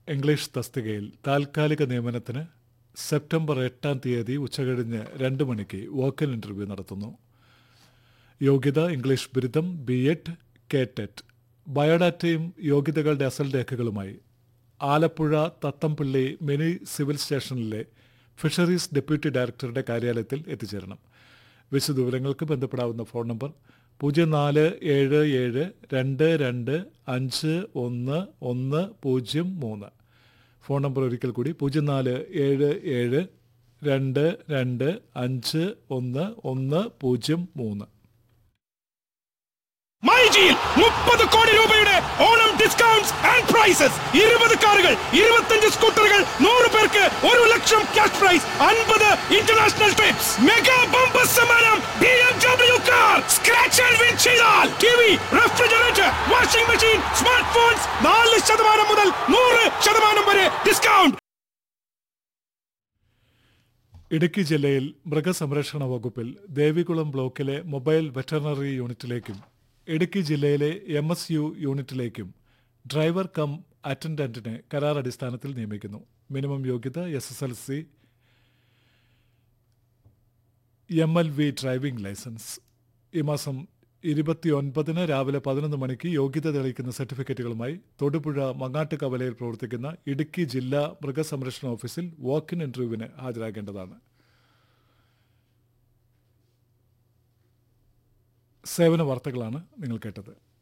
English തസ്തികയിൽ താൽക്കാലിക നിയമനത്തിന് സെപ്റ്റംബർ എട്ടാം തീയതി ഉച്ചകഴിഞ്ഞ് രണ്ട് മണിക്ക് വോക്കൽ ഇൻ്റർവ്യൂ നടത്തുന്നു യോഗ്യത ഇംഗ്ലീഷ് ബിരുദം ബി എഡ് കേറ്ററ്റ് ബയോഡാറ്റയും യോഗ്യതകളുടെ അസൽ രേഖകളുമായി ആലപ്പുഴ തത്തംപള്ളി മിനി സിവിൽ സ്റ്റേഷനിലെ ഫിഷറീസ് ഡെപ്യൂട്ടി ഡയറക്ടറുടെ കാര്യാലയത്തിൽ എത്തിച്ചേരണം വിശദവിവരങ്ങൾക്ക് ബന്ധപ്പെടാവുന്ന ഫോൺ നമ്പർ പൂജ്യം നാല് ഏഴ് ഏഴ് രണ്ട് രണ്ട് അഞ്ച് ഒന്ന് ഒന്ന് പൂജ്യം മൂന്ന് ഫോൺ നമ്പർ ഒരിക്കൽ കൂടി പൂജ്യം നാല് ഏഴ് ഏഴ് രണ്ട് രണ്ട് അഞ്ച് ഒന്ന് ഒന്ന് പൂജ്യം മൂന്ന് മൈജിയിൽ മുപ്പത് കോടി രൂപയുടെ ഓണം ഡിസ്കൗണ്ട്സ് ആൻഡ് പ്രൈസസ് ഇരുപത് കാറുകൾ ഇരുപത്തഞ്ച് സ്കൂട്ടറുകൾ നൂറ് പേർക്ക് ഒരു ലക്ഷം ക്യാഷ് പ്രൈസ് അൻപത് ഇന്റർനാഷണൽ ട്രിപ്സ് മെഗാ ബമ്പർ സമ്മാനം B M W car scratch and win ചെയ്താൽ T V refrigerator washing machine smart phones നാല് ശതമാനം മുതൽ നൂറ് ശതമാനം വരെ ഡിസ്കൗണ്ട് ഇടുക്കി ജില്ലയിൽ മൃഗസംരക്ഷണ വകുപ്പിൽ ദേവികുളം ബ്ലോക്കിലെ മൊബൈൽ വെറ്ററിനറി യൂണിറ്റിലേക്കും ഇടുക്കി ജില്ലയിലെ എം എസ് യു യൂണിറ്റിലേക്കും ഡ്രൈവർ കം അറ്റൻഡന്റിനെ കരാർ അടിസ്ഥാനത്തിൽ നിയമിക്കുന്നു മിനിമം യോഗ്യത S S L C M L V driving licence ഈ മാസം ഇരുപത്തിയൊൻപതിന് രാവിലെ പതിനൊന്ന് മണിക്ക് യോഗ്യത തെളിയിക്കുന്ന സർട്ടിഫിക്കറ്റുകളുമായി തൊടുപുഴ മങ്ങാട്ട് കവലയിൽ പ്രവർത്തിക്കുന്ന ഇടുക്കി ജില്ലാ മൃഗസംരക്ഷണ ഓഫീസിൽ വാക്കിൻ ഇന്റർവ്യൂവിന് ഹാജരാകേണ്ടതാണ് സേവന വാർത്തകളാണ് നിങ്ങൾ കേട്ടത്